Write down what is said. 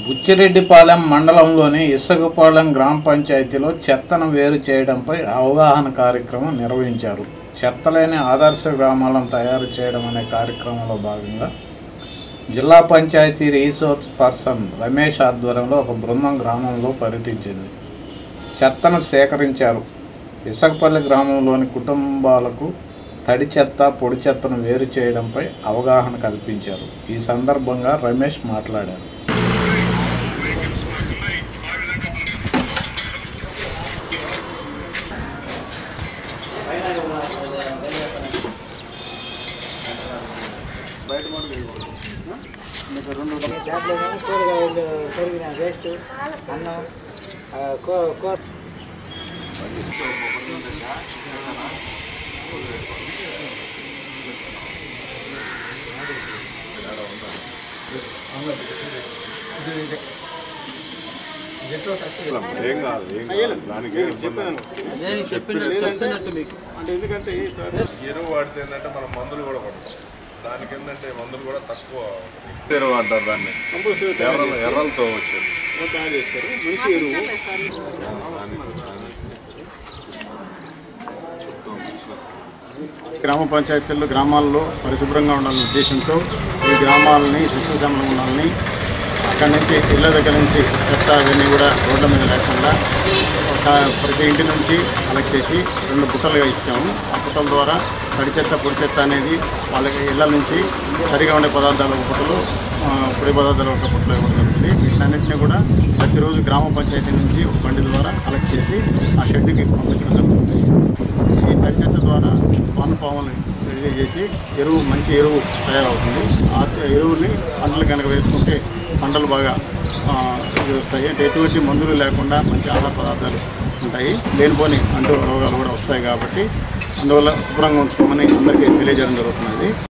బుచ్చిరెడ్డిపాలెం మండలంలోని ఇసుకపాలెం గ్రామ పంచాయతీలో చెత్తను వేరు చేయడంపై అవగాహన కార్యక్రమం నిర్వహించారు చెత్తలేని ఆదర్శ గ్రామాలను తయారు చేయడం అనే కార్యక్రమంలో భాగంగా జిల్లా పంచాయతీ రీసోర్స్ పర్సన్ రమేష్ ఆధ్వర్యంలో ఒక బృందం గ్రామంలో పర్యటించింది చెత్తను సేకరించారు ఇసకపల్లి గ్రామంలోని కుటుంబాలకు తడి చెత్త పొడి చెత్తను వేరు చేయడంపై అవగాహన కల్పించారు ఈ సందర్భంగా రమేష్ మాట్లాడారు దాంట్లో ఏమో కూరగాయలు సరిగిన వేస్ట్ అన్నం ఆ, కూ- కూర ఏం కాదు ఏం కాదు దానికి ఏం ఇబ్బంది అంటే ఎందుకంటే ఎరువు వాడితే ఏంటంటే మనం మందులు కూడా పడతాం దానికి ఏంటంటే మందులు కూడా తక్కువ ఎరువు అంటారు దాన్ని కంపోస్ట్ ఎర్రలు ఎర్రలతో వచ్చేది తయారు చేస్తారు మంచి ఎరువు గ్రామ పంచాయతీల్లో గ్రామాల్లో పరిశుభ్రంగా ఉండాలనే ఉద్దేశంతో ఈ గ్రామాలని శిశుశమనం ఉండాలని అక్కడి నుంచి ఇళ్ళ దగ్గర నుంచి చెత్త అవన్నీ కూడా రోడ్ల మీద లేకుండా ఒక ప్రతి ఇంటి నుంచి కలెక్ట్ చేసి రెండు బుట్టలుగా ఇచ్చాము ఆ బుట్టల ద్వారా తడి చెత్త పొడి చెత్త అనేది వాళ్ళకి ఇళ్ళ నుంచి సరిగా ఉండే పదార్థాలు ఒక బుట్టలు ఆ, పొడి పదార్థాలు ఒక బుట్టలు ఇవ్వడం జరుగుతుంది వీటన్నింటినీ కూడా ప్రతిరోజు గ్రామ పంచాయతీ నుంచి ఒక బండి ద్వారా కలెక్ట్ చేసి ఆ షెడ్కి పంపించడం జరుగుతుంది ఈ తడి చెత్త ద్వారా వానపాములు రెడీ చేసి ఎరువు మంచి ఎరువు తయారవుతుంది ఆ ఎరువుని పంటలు కనుక వేసుకుంటే పంటలు బాగా ఆ, ఇది వస్తాయి అంటే ఎటువంటి మందులు లేకుండా మంచి ఆహార పదార్థాలు ఉంటాయి లేనిపోని అంటూ రోగాలు కూడా వస్తాయి కాబట్టి అందువల్ల శుభ్రంగా ఉంచుకోమని అందరికీ తెలియజేయడం జరుగుతున్నది